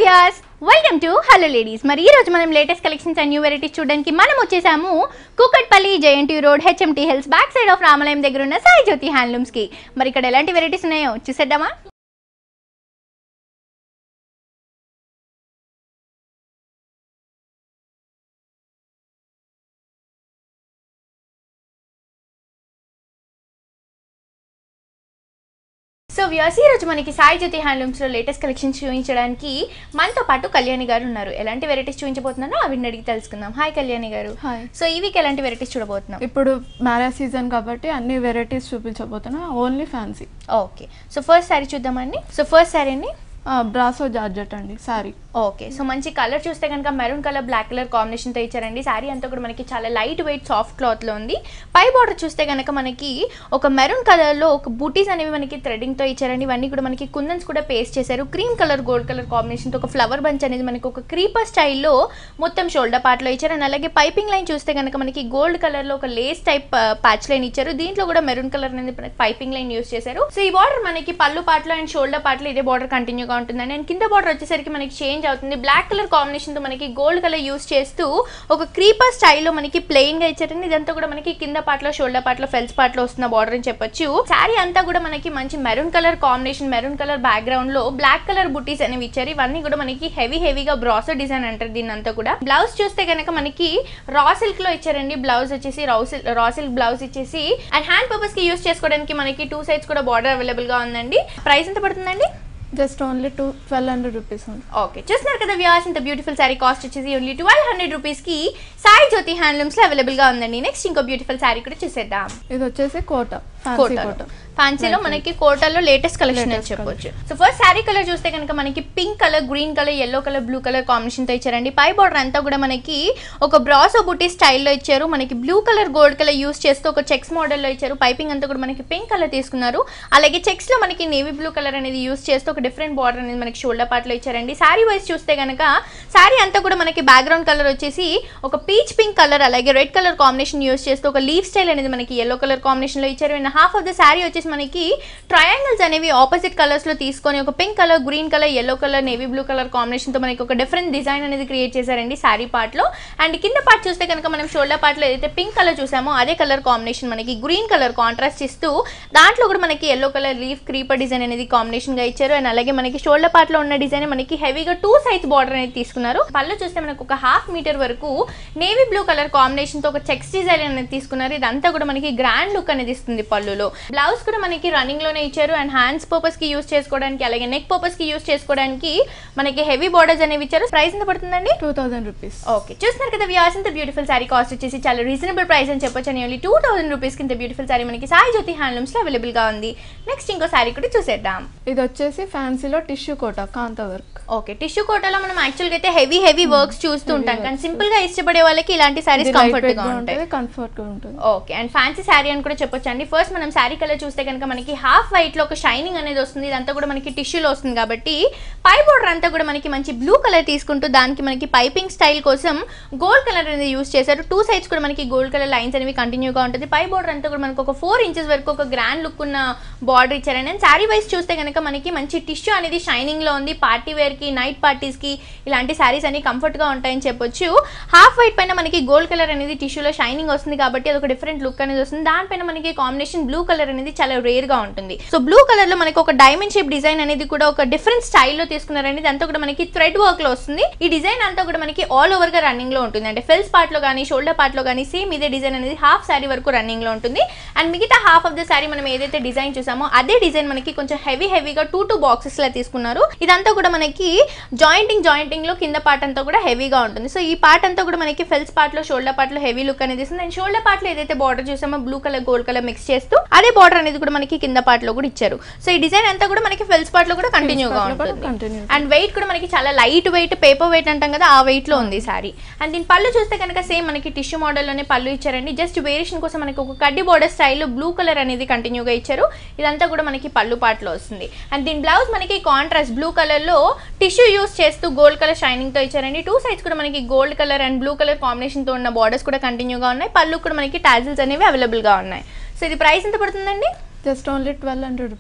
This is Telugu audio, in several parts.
Vyas welcome to hello ladies మరి ఈ రోజు మనం latest collections and new varieties చూడడానికి మనం వచ్చేసాము Kukatpally Jayanthi road HMT hills back side of రామాలయం దగ్గర ఉన్న సాయి జ్యోతి హ్యాండ్లూమ్స్ కి మరి ఇక్కడ ఎలాంటి వెరైటీస్ ఉన్నాయో చూసేద్దామా సో వ్యాస్ ఈ రోజు మనకి సాయి జ్యోతి హ్యాండ్లూమ్స్ లో లేటెస్ట్ కలెక్షన్స్ చూపించడానికి మనతో పాటు కళ్యాణి గారు ఉన్నారు ఎలాంటి వెరైటీస్ చూపించబోతున్నారో అవి అడిగి తెలుసుకుందాం hi Kalyani garu hi so ఈ వీక్ ఎలాంటి వెరైటీస్ చూడబోతున్నాం ఇప్పుడు మ్యారేజ్ సీజన్ కాబట్టి అన్ని వెరైటీస్ చూపించబోతున్నా only fancy okay so first sari చూద్దామండి సో ఫస్ట్ శారీ అండి బ్రాసో జార్జెట్ అండి సారీ ఓకే సో మంచి కలర్ చూస్తే కనుక మెరూన్ కలర్ బ్లాక్ కలర్ కాంబినేషన్తో ఇచ్చారండి శారీ అంతా కూడా మనకి చాలా లైట్ వెయిట్ సాఫ్ట్ క్లాత్లో ఉంది పై బార్డర్ చూస్తే కనుక మనకి ఒక మెరూన్ కలర్లో ఒక బూటీస్ అనేవి మనకి థ్రెడింగ్తో ఇచ్చారండి ఇవన్నీ కూడా మనకి కుందన్స్ కూడా పేస్ట్ చేశారు క్రీమ్ కలర్ గోల్డ్ కలర్ కాంబినేషన్తో ఒక ఫ్లవర్ బంచ్ అనేది మనకి ఒక క్రీపర్ స్టైల్లో మొత్తం షోల్డర్ పార్ట్లో ఇచ్చారు అండ్ అలాగే పైపింగ్ లైన్ చూస్తే కనుక మనకి గోల్డ్ కలర్లో ఒక లేస్ టైప్ ప్యాచ్ లైన్ ఇచ్చారు దీంట్లో కూడా మెరూన్ కలర్ అనేది మనకి పైపింగ్ లైన్ యూస్ చేశారు సో ఈ బార్డర్ మనకి పళ్ళు పాటలో అండ్ షోల్డర్ పాటలో ఇదే బార్డర్ కంటిన్యూగా ఉంటుందండి అండ్ కింద బార్డర్ వచ్చేసరికి మనకి చేంజ్ అవుతుంది బ్లాక్ కలర్ కాంబినేషన్ తో మనకి గోల్డ్ కలర్ యూస్ చేస్తూ ఒక క్రీపర్ స్టైల్లో మనకి ప్లెయిన్ గా ఇచ్చారండి ఇదంతా కూడా మనకి కింద పాటలో షోల్డర్ పాటలో ఫెల్స్ పాటలో వస్తున్న బార్డర్ అని చెప్పొచ్చు శారీ అంతా కూడా మనకి మంచి maroon colour combination maroon colour background లో బ్లాక్ కలర్ బుటీస్ అనేవి ఇచ్చారు ఇవన్నీ కూడా మనకి హెవీ హెవీగా బ్రాసో డిజైన్ అంటారు దీని అంతా కూడా బ్లౌజ్ చూస్తే కనుక మనకి రా సిల్క్ లో ఇచ్చారండి బ్లౌజ్ వచ్చేసి raw silk raw silk blouse ఇచ్చేసి అండ్ హ్యాండ్ పర్పస్ కి యూస్ చేసుకోవడానికి మనకి టూ సైడ్స్ కూడా బార్డర్ అవైలబుల్ గా ఉందండి ప్రైస్ ఎంత పడుతుందండి just only two twelve hundred rupees ఉంది ఓకే చూస్తున్నారు కదా వ్యూస్ ఇంత బ్యూటిఫుల్ శారీ కాస్ట్ వచ్చేసి ఓన్లీ ట్వెల్వ్ హండ్రెడ్ రూపీస్కి సాయి జ్యోతి హ్యాండ్లూమ్స్లో అవైలబుల్గా ఉందండి నెక్స్ట్ ఇంకో బ్యూటిఫుల్ శారీ కూడా చూసేద్దాం ఇది వచ్చేసి కోట ఫ్యాన్సీ కోటలో కోట ఫ్యాన్సీలో మనకి కోటలో లేటెస్ట్ కలెక్షన్ అని Latest చెప్పొచ్చు సో ఫస్ట్ శారీ కలర్ చూస్తే కనుక మనకి pink colour green colour yellow colour blue colour కాంబినేషన్తో ఇచ్చారండి పై బార్డర్ అంతా కూడా మనకి ఒక బ్రాసో బుట్టి స్టైల్లో ఇచ్చారు మనకి blue colour gold colour use చేస్తూ ఒక చెక్స్ మోడల్లో ఇచ్చారు పైపింగ్ అంతా కూడా మనకి పింక్ కలర్ తీసుకున్నారు అలాగే చెక్స్ లో మనకి నేవీ బ్లూ కలర్ అనేది యూస్ చేస్తూ ఒక డిఫరెంట్ బార్డర్ అనేది మనకి షోల్డర్ పార్ట్ లో ఇచ్చారండి శారీ వైజ్ చూస్తే కనుక శారీ అంతా కూడా మనకి బ్యాక్గ్రౌండ్ కలర్ వచ్చేసి ఒక పీచ్ పింక్ కలర్ అలాగే రెడ్ కలర్ కాంబినేషన్ యూస్ చేస్తూ ఒక లీఫ్ స్టైల్ అనేది మనకి ఎల్లో కలర్ కాంబినేషన్ లో ఇచ్చారు and half of the sari వచ్చేసి మనకి ట్రయాంగిల్స్ అనేవి ఆపోజిట్ కలర్స్ లో తీసుకొని ఒక pink colour green colour yellow colour navy blue colour combination తో మనకి ఒక డిఫరెంట్ డిజైన్ అనేది క్రియేట్ చేశారండి శారీ పార్ట్ లో అండ్ కింద పార్ట్ చూస్తే కనుక మనం షోల్డర్ పార్ట్ లో ఏదైతే పింక్ కలర్ చూసామో అదే కలర్ కాంబినేషన్ మనకి గ్రీన్ కలర్ కాంట్రాస్ట్ ఇస్తూ దాంట్లో కూడా మనకి yellow colour leaf creeper design అనేది కాంబినేషన్ గా ఇచ్చారు అండ్ అలాగే మనకి షోల్డర్ పార్ట్ లో ఉన్న డిజైన్ మనకి హెవీగా టూ సైజ్ బార్డర్ అనేది తీసుకున్నారు పళ్ళు చూస్తే మనకు ఒక హాఫ్ మీటర్ వరకు నేవీ బ్లూ కలర్ కాంబినేషన్ తో ఒక చెక్స్ డిజైన్ అనేది తీసుకున్నారు ఇదంతా కూడా మనకి గ్రాండ్ లుక్ అనేది ఇస్తుంది పళ్ళులో బ్లౌజ్ కూడా మనకి రన్నింగ్ లోనే ఇచ్చారు అండ్ హ్యాండ్స్ పర్పస్ కి యూస్ చేసుకోవడానికి అలాగే నెక్ పర్పస్ కి యూస్ చేసుకోవడానికి మనకి హెవీ బార్డర్స్ అనేవి ఇచ్చారు ప్రైస్ ఎంత పడుతుందండి టూ థౌజండ్ రూపీస్ ఓకే చూస్తున్నారు కదా వ్యాస్ ఇంత బ్యూటిఫుల్ సారీ కాస్ట్ వచ్చేసి చాలా రీజనబుల్ ప్రైస్ అని చెప్పొచ్చు అని ఓన్లీ టూ థౌసండ్ రూపీస్కి ఇంత బ్యూటిఫుల్ సారీ మనకి సాయి జ్యోతి హ్యాండ్లూమ్స్లో అవైలబుల్గా ఉంది నెక్స్ట్ ఇంకో సారీ కూడా చూసేద్దాం ఇది వచ్చేసి ఫ్యాన్సీలో టిష్యూ కోట కాంత వర్క్ ఓకే టిష్యూ కోటలో మనం యాక్చువల్గా అయితే హెవీ హెవీ వర్క్స్ చూస్తూ ఉంటాం కానీ సింపుల్ గా ఇష్టపడే వాళ్ళకి ఇలాంటి సారీస్ కంఫర్ట్ గా ఉంటాయి ఉంటుంది కంఫర్ట్ గా ఉంటుంది ఓకే అండ్ ఫ్యాన్సీ శారీ అని కూడా చెప్పొచ్చు అండి ఫస్ట్ మనం శారీ కలర్ చూస్తే కనుక మనకి హాఫ్ వైట్ లో ఒక షైనింగ్ అనేది వస్తుంది ఇదంతా కూడా మనకి టిష్యూలో వస్తుంది కాబట్టి పై బోర్డర్ అంతా కూడా మనకి మంచి బ్లూ కలర్ తీసుకుంటూ దానికి మనకి పైపింగ్ స్టైల్ కోసం గోల్డ్ కలర్ అనేది యూస్ చేశారు టూ సైడ్స్ కూడా మనకి గోల్డ్ కలర్ లైన్స్ అనేవి కంటిన్యూగా ఉంటుంది పై బోర్డర్ అంతా కూడా మనకు ఒక ఫోర్ ఇంచెస్ వరకు ఒక గ్రాండ్ లుక్ ఉన్న బార్డర్ ఇచ్చారండి అండ్ శారీ వైజ్ చూస్తే కనుక మనకి మంచి టిష్యూ అనేది షైనింగ్ లో ఉంది పార్టీ వేర్ కి నైట్ పార్టీస్ కి ఇలాంటి శారీస్ అన్ని కంఫర్ట్ గా ఉంటాయని చెప్పొచ్చు హాఫ్ వైట్ పైన మనకి గోల్డ్ కలర్ అనేది టిష్యూలో షైనింగ్ వస్తుంది కాబట్టి అది ఒక డిఫరెంట్ లుక్ అనేది వస్తుంది దానిపైన మనకి కాంబినేషన్ బ్లూ కలర్ అనేది చాలా రేర్ గా ఉంటుంది సో బ్లూ కలర్ లో మనకి ఒక డైమండ్ షేప్ డిజైన్ అనేది కూడా ఒక డిఫరెంట్ స్టైల్లో తీసుకున్నారండి ఇదంతా కూడా మనకి థ్రెడ్ వర్క్ లో వస్తుంది ఈ డిజైన్ అంతా కూడా మనకి ఆల్ ఓవర్ గా రన్నింగ్ లో ఉంటుంది అంటే ఫెల్స్ పార్ట్ లో కానీ షోల్డర్ పార్ట్ లో కానీ సేమ్ ఇదే డిజైన్ అనేది హాఫ్ శారీ వరకు రన్నింగ్ లో ఉంటుంది అండ్ మిగతా హాఫ్ ఆఫ్ ద శారీ మనం ఏదైతే డిజైన్ చూసామో అదే డిజైన్ మనకి కొంచెం హెవీ హెవీగా టూ టూ బాక్సెస్ లా తీసుకున్నారు ఇదంతా కూడా మనకి జాయింటింగ్ జాయింటింగ్ లో కింద పార్ట్ అంతా కూడా హెవీగా ఉంటుంది సో ఈ పార్ట్ అంతా కూడా మనకి ఫెల్స్ పార్ట్ లో షోల్డర్ పార్ట్ లో హెవీ లుక్ అనేది ఇస్తుంది అండ్ షోల్డర్ పార్ట్ లో ఏదైతే బార్డర్ చూసామో blue colour gold colour mix చేస్తూ అదే బార్డర్ అనేది కూడా మనకి కింద పార్ట్ లో కూడా ఇచ్చారు సో ఈ డిజైన్ అంతా కూడా మనకి ఫెల్స్ పార్ట్ లో కూడా కంటిన్యూగా ఉంటుంది కంటిన్యూ అండ్ వెయిట్ కూడా మనకి చాలా లైట్ వెయిట్ పేపర్ వెయిట్ అంటాం కదా ఆ వెయిట్ లో ఉంది సారీ అండ్ దీని పళ్ళు చూస్తే కనుక సేమ్ మనకి టిష్యూ మోడల్లోనే పళ్ళు ఇచ్చారండి జస్ట్ వేరియేషన్ కోసం మనకి ఒక కడ్డీ బోర్డర్ స్టైల్లో బ్లూ కలర్ అనేది కంటిన్యూగా ఇచ్చారు ఇదంతా కూడా మనకి పళ్ళు పాటలో వస్తుంది అండ్ దీని బ్లౌజ్ మనకి కాంట్రాస్ట్ బ్లూ కలర్ లో టిష్యూ యూస్ చేస్తూ గోల్డ్ కలర్ షైనింగ్ తో ఇచ్చారండి టూ సైడ్స్ కూడా మనకి gold colour and blue colour combination తో ఉన్న బార్డర్స్ కూడా కంటిన్యూగా ఉన్నాయి పళ్ళు కూడా మనకి టాజిల్స్ అనేవి అవైలబుల్ గా ఉన్నాయి సో ఇది ప్రైస్ ఎంత పడుతుందండి just only twelve hundred rupees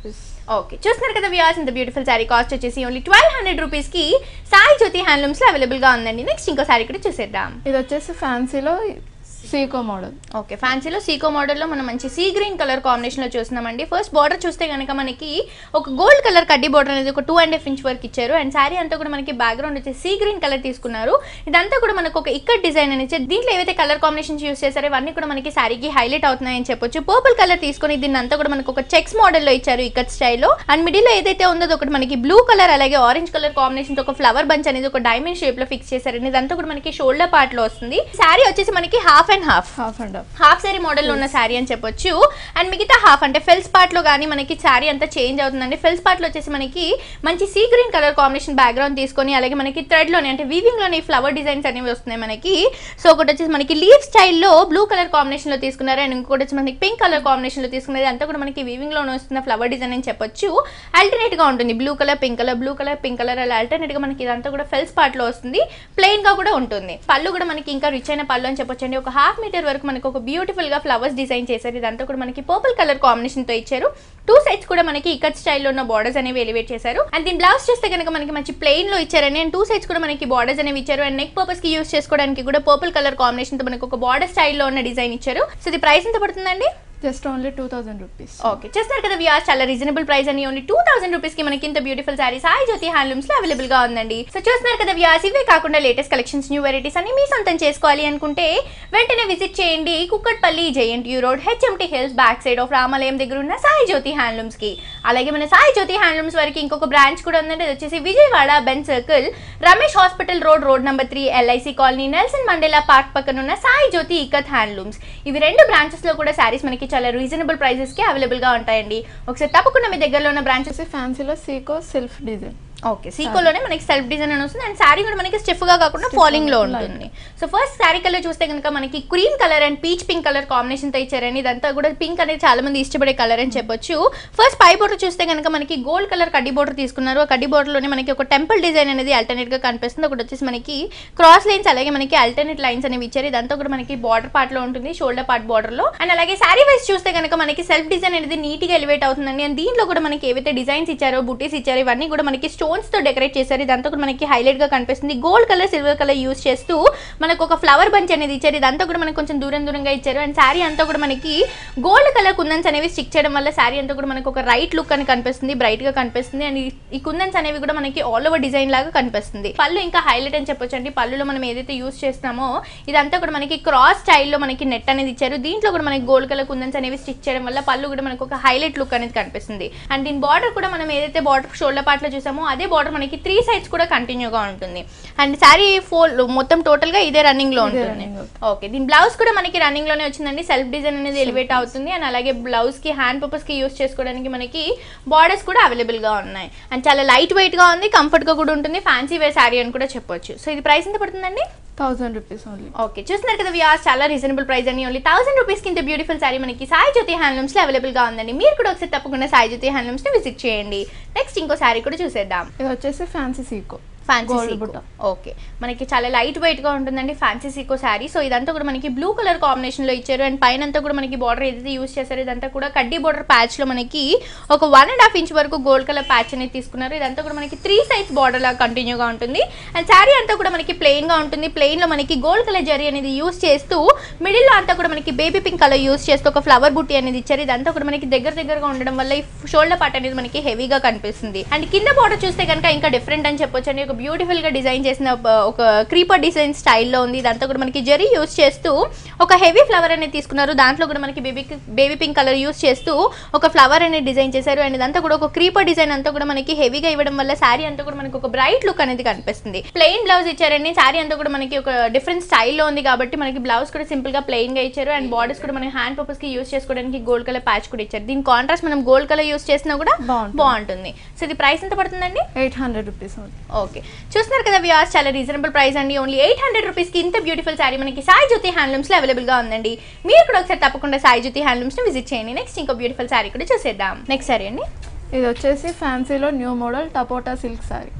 okay చూస్తున్నారు కదా వ్యూస్ ఇంత బ్యూటిఫుల్ శారీ కాస్ట్ వచ్చేసి ఓన్లీ ట్వెల్వ్ హండ్రెడ్ రూపీస్కి సాయి జ్యోతి హ్యాండ్లూమ్స్లో అవైలబుల్గా ఉందండి నెక్స్ట్ ఇంకో శారీ కూడా చూసేద్దాం ఇది వచ్చేసి ఫ్యాన్సీలో సీకో మోడల్ ఓకే ఫ్యాన్సీలో సీకో మోడల్లో మనం మంచి సీ గ్రీన్ కలర్ కాంబినేషన్లో చూస్తున్నామండి ఫస్ట్ బార్డర్ చూస్తే కనుక మనకి ఒక గోల్డ్ కలర్ కడ్డీ బార్డర్ అనేది ఒక టూ అండ్ హాఫ్ ఇంచ్ వరకు ఇచ్చారు అండ్ శారీ అంతా కూడా మనకి బ్యాక్గ్రౌండ్ వచ్చి సీ గ్రీన్ కలర్ తీసుకున్నారు ఇదంతా కూడా మనకు ఒక ఇక్కట్ డిజైన్ అని ఇచ్చారు దీంట్లో ఏవైతే కలర్ కాంబినేషన్స్ యూస్ చేశారో ఇవన్నీ కూడా మనకి శారీకి హైలైట్ అవుతున్నాయని చెప్పొచ్చు పర్పుల్ కలర్ తీసుకొని దీన్ని అంతా కూడా మనకు ఒక చెక్స్ మోడల్లో ఇచ్చారు ఇక్కత్ స్టైల్లో అండ్ మిడిల్లో ఏదైతే ఉందో అది ఒకటి మనకి బ్లూ కలర్ అలాగే ఆరెంజ్ కలర్ కాంబినేషన్ ఒక ఫ్లవర్ బంచ్ అనేది ఒక డైమండ్ షేప్ లో ఫిక్స్ చేశారండి ఇదంతా కూడా మనకి షోల్డర్ పార్ట్ లో వస్తుంది శారీ వచ్చేసి మనకి half and half half and half half sari మోడల్లో ఉన్న శారీ అని చెప్పొచ్చు అండ్ మిగతా హాఫ్ అంటే ఫెల్స్ పార్ట్ లో కానీ మనకి శారీ అంతా చేంజ్ అవుతుందండి ఫెల్స్ పార్ట్ లో వచ్చేసి మనకి మంచి sea green colour combination background తీసుకొని అలాగే మనకి థ్రెడ్ లోనే అంటే వీవింగ్ లోనే ఫ్లవర్ డిజైన్స్ అనేవి వస్తున్నాయి మనకి సో ఒకటి వచ్చేసి మనకి లీవ్ స్టైల్లో బ్లూ కలర్ కాంబినేషన్ లో తీసుకున్నారు అండ్ ఇంకోటి వచ్చి మనకి పింక్ కలర్ కాంబినేషన్ లో తీసుకున్నది అంతా కూడా మనకి వీవింగ్ లో వస్తున్న ఫ్లవర్ డిజైన్ అని చెప్పొచ్చు ఆల్టర్నేట్ గా ఉంటుంది blue colour pink colour blue colour pink colour అలా ఆల్టర్నేట్ గా మనకి ఇదంతా కూడా ఫెల్స్ పార్ట్ లో వస్తుంది ప్లెయిన్ గా కూడా ఉంటుంది పళ్ళు కూడా మనకి ఇంకా రిచ్ అయిన పళ్ళు అని చెప్పొచ్చు అండి ఒక హాఫ్ మీటర్ వరకు మనకి ఒక బ్యూటిఫుల్ గా ఫ్లవర్స్ డిజైన్ చేశారు ఇదంతా కూడా మనకి పర్పుల్ కలర్ కాంబినేషన్ తో ఇచ్చారు టూ సైడ్స్ కూడా మనకి ఇక్కత్ స్టైల్లో ఉన్న బార్డర్స్ అనేవి ఎలివేట్ చేశారు అండ్ దీని బ్లౌజ్ చూస్తే కనుక మనకి మంచి ప్లెయిన్ లో ఇచ్చారని అండ్ టూ సైడ్స్ కూడా మనకి బార్డర్స్ అనేవి ఇచ్చారు అండ్ నెక్ పర్పస్ కి యూస్ చేసుకోవడానికి కూడా పర్పుల్ కలర్ కాంబినేషన్ తో మనకి ఒక బార్డర్ స్టైల్లో ఉన్న డిజైన్ ఇచ్చారు సో ఇది ప్రైస్ ఎంత పడుతుందండి just only two thousand rupees okay చేస్తారు కదా వ్యూస్ చాలా రీజనబుల్ ప్రైస్ అని ఓన్లీ టూ థౌసండ్ రూపీస్ కి మనకి ఇంత బ్యూటిఫుల్ సారీ సాయి జ్యోతి హ్యాండ్లూమ్స్ లో అవైలబుల్ గా ఉందండి సో చూస్తున్నారు కదా వ్యూస్ ఇవే కాకుండా లేటెస్ట్ కలెక్షన్స్ న్యూ వెరైటీస్ అన్ని మీ సొంతం చేసుకోవాలి అనుకుంటే వెంటనే విజిట్ చేయండి Kukatpally JNTU road HMT hills back side of రామాలయం దగ్గర ఉన్న సాయి జ్యోతి హ్యాండ్లూమ్స్ కి అలాగే మన సాయి జ్యోతి హ్యాండ్లూమ్స్ వరకు ఇంకొక బ్రాంచ్ కూడా ఉందండి అది వచ్చేసి Vijayawada Benz circle Ramesh hospital road road number three LIC colony Nelson Mandela park పక్కన ఉన్న సాయి జ్యోతి ఇకత్ హ్యాండ్లూమ్స్ ఇవి రెండు బ్రాంచెస్ లో కూడా శారీస్ మనకి చాలా రీజనబుల్ ప్రైసెస్ కి అవైలబుల్ గా ఉంటాయండి ఒకసారి తప్పకుండా మీ దగ్గరలో ఉన్న బ్రాంచెస్ వచ్చేసి ఫ్యాన్సీలో సీకో సెల్ఫ్ డిజైన్ ఓకే సీకోలోనే మనకి సెల్ఫ్ డిజైన్ అని వస్తుంది అండ్ శారీ కూడా మనకి స్టిఫ్ గా కాకుండా ఫాలింగ్ లో ఉంటుంది సో ఫస్ట్ శారీ కలర్ చూస్తే కనుక మనకి cream colour and peach pink colour combination తో ఇచ్చారని ఇదంతా కూడా పింక్ అనేది చాలా మంది ఇష్టపడే కలర్ అని చెప్పొచ్చు ఫస్ట్ పై బోర్డర్ చూస్తే కనుక మనకి గోల్డ్ కలర్ కడ్డీ బోర్డర్ తీసుకున్నారు ఆ కడ్డీ బోర్డర్ లోనే మనకి ఒక టెంపుల్ డిజైన్ అనేది అల్టర్నేట్ గా కనిపిస్తుంది ఒకటి వచ్చేసి మనకి క్రాస్ లైన్స్ అలాగే మనకి అల్టర్నేట్ లైన్స్ అనేవి ఇచ్చారు ఇదంతా కూడా మనకి బార్డర్ పార్ట్ లో ఉంటుంది షోల్డర్ పార్ట్ బార్డర్ లో అండ్ అలాగే శారీ వైస్ చూస్తే కనుక మనకి సెల్ఫ్ డిజైన్ అనేది నీట్ గా ఎలివేట్ అవుతుందండి అండ్ దీంట్లో కూడా మనకి ఏవైతే డిజైన్స్ ఇచ్చారో బుటీస్ ఇచ్చారో ఇవన్నీ కూడా మనకి స్టోన్స్ తో డెకరేట్ చేశారు ఇదంతా కూడా మనకి హైలైట్ గా కనిపిస్తుంది gold colour silver colour use చేస్తూ మనకు ఒక ఫ్లవర్ బంచ్ అనేది ఇచ్చారు ఇదంతా కూడా మనకి కొంచెం దూరం దూరంగా ఇచ్చారు అండ్ శారీ అంతా కూడా మనకి గోల్డ్ కలర్ కుందన్స్ అనేవి స్టిక్ చేయడం వల్ల శారీ అంతా కూడా మనకు ఒక రైట్ లుక్ అని కనిపిస్తుంది బ్రైట్ గా కనిపిస్తుంది అండ్ ఈ- ఈ కుందన్స్ అనేవి కూడా మనకి ఆల్ ఓవర్ డిజైన్ లాగా కనిపిస్తుంది పళ్ళు ఇంకా హైలైట్ అని చెప్పొచ్చు అండి పళ్ళులో మనం ఏదైతే యూస్ చేస్తామో ఇదంతా కూడా మనకి క్రాస్ స్టైల్లో మనకి నెట్ అనేది ఇచ్చారు దీంట్లో కూడా మనకి గోల్డ్ కలర్ కుందన్స్ అనేవి స్టిచ్ చేయడం వల్ల పళ్ళు కూడా మనకు ఒక హైలైట్ లుక్ అనేది కనిపిస్తుంది అండ్ దీని బార్డర్ కూడా మనం ఏదైతే బార్డర్ షోల్డర్ పార్ట్ లో చూసామో అదే బార్డర్ మనకి త్రీ సైడ్స్ కూడా కంటిన్యూగా ఉంటుంది అండ్ శారీ ఫోల్ మొత్తం టోటల్ గా ఇదే రన్నింగ్ లో ఇదే ఉంటుంది running లో. ఓకే దీని బ్లౌజ్ కూడా మనకి రన్నింగ్ లోనే వచ్చిందండి సెల్ఫ్ డిజైన్ అనేది ఎలివేట్ అవుతుంది అండ్ అలాగే బ్లౌజ్ కి హ్యాండ్ పర్పస్ కి యూస్ చేసుకోవడానికి మనకి బార్డర్స్ కూడా అవైలబుల్ గా ఉన్నాయి అండ్ చాలా లైట్ వెయిట్ గా ఉంది కంఫర్ట్ గా కూడా ఉంటుంది ఫ్యాన్సీ వేర్ శారీ అని కూడా చెప్పొచ్చు సో ఇది ప్రైస్ ఎంత పడుతుందండి థౌజండ్ రూపీస్ ఓన్లీ ఓకే చూస్తున్నారు కదా వ్యూస్ చాలా రీజనబుల్ ప్రైస్ అని ఓన్లీ థౌసండ్ రూపీస్ కింద బ్యూటిఫుల్ సారీ మనకి సాయి జ్యోతి హ్యాండ్లూమ్స్ లో అవైలబుల్ గా ఉందండి మీరు కూడా ఒకసారి తప్పకుండా సాయి జ్యోతి హ్యాండ్లూమ్స్ ని విజిట్ చేయండి నెక్స్ట్ ఇంకో సారీ కూడా చూసేద్దాం ఇది వచ్చేసి fancy sico fancy Gold sico బుట్ట. ఓకే మనకి చాలా లైట్ వెయిట్ గా ఉంటుందండి ఫ్యాన్సీ సీకో శారీ సో ఇదంతా కూడా మనకి బ్లూ కలర్ కాంబినేషన్ లో ఇచ్చారు అండ్ పైన అంతా కూడా మనకి బార్డర్ ఏదైతే యూస్ చేశారో ఇదంతా కూడా కడ్డీ బార్డర్ ప్యాచ్ లో మనకి ఒక వన్ అండ్ హాఫ్ ఇంచ్ వరకు గోల్డ్ కలర్ ప్యాచ్ అనేది తీసుకున్నారు ఇదంతా కూడా మనకి త్రీ సైజ్ బార్డర్ లాగా కంటిన్యూగా ఉంటుంది అండ్ శారీ అంతా కూడా మనకి ప్లెయిన్ గా ఉంటుంది ప్లెయిన్ లో మనకి గోల్డ్ కలర్ జరీ అనేది యూస్ చేస్తూ మిడిల్ లో అంతా కూడా మనకి బేబీ పింక్ కలర్ యూస్ చేస్తూ ఒక ఫ్లవర్ బుట్టి అనేది ఇచ్చారు ఇదంతా కూడా మనకి దగ్గర దగ్గరగా ఉండడం వల్ల ఈ షోల్డర్ పార్ట్ అనేది మనకి హెవీగా కనిపిస్తుంది అండ్ కింద బార్డర్ చూస్తే కనుక ఇంకా డిఫరెంట్ అని చెప్పొచ్చు అండి ఒక బ్యూటిఫుల్ గా డిజైన్ చేసిన ఒక- ఒక క్రీపర్ డిజైన్ స్టైల్లో ఉంది ఇదంతా కూడా మనకి జరీ యూస్ చేస్తూ ఒక హెవీ ఫ్లవర్ అనేది తీసుకున్నారు దాంట్లో కూడా మనకి baby baby pink colour use చేస్తూ ఒక ఫ్లవర్ అనేది డిజైన్ చేశారు అండ్ ఇదంతా కూడా ఒక క్రీపర్ డిజైన్ అంతా కూడా మనకి హెవీగా ఇవ్వడం వల్ల శారీ అంతా కూడా మనకి ఒక బ్రైట్ లుక్ అనేది కనిపిస్తుంది ప్లెయిన్ బ్లౌజ్ ఇచ్చారండి శారీ అంతా కూడా మనకి ఒక డిఫరెంట్ స్టైల్లో ఉంది కాబట్టి మనకి బ్లౌజ్ కూడా సింపుల్ గా ప్లెయిన్ గా ఇచ్చారు అండ్ బార్డర్స్ కూడా మనకి హ్యాండ్ పర్పస్ కి యూస్ చేసుకోవడానికి గోల్డ్ కలర్ ప్యాచ్ కూడా ఇచ్చారు దీని కాంట్రాస్ట్ మనం గోల్డ్ కలర్ యూస్ చేసినా కూడా బాగుంటుంది. బాగుంటుంది సో ఇది ప్రైస్ ఎంత పడుతుందండి eight hundred rupees only okay చూస్తున్నారు కదా వ్యూస్ చాలా రీజనబుల్ ప్రైస్ అండి ఓన్లీ ఎయిట్ హండ్రెడ్ రూపీస్కి ఇంత బ్యూటిఫుల్ శారీ మనకి సాయి జ్యోతి హ్యాండ్లూమ్స్లో అవైలబుల్గా ఉందండి మీరు కూడా ఒకసారి తప్పకుండా సాయి జ్యోతి హ్యాండ్లూమ్స్ని విజిట్ చేయండి నెక్స్ట్ ఇంకో బ్యూటిఫుల్ శారీ కూడా చూసేద్దాం నెక్స్ట్ శారీ అండి ఇది వచ్చేసి ఫ్యాన్సీలో న్యూ మోడల్ టపోటా సిల్క్ సారీ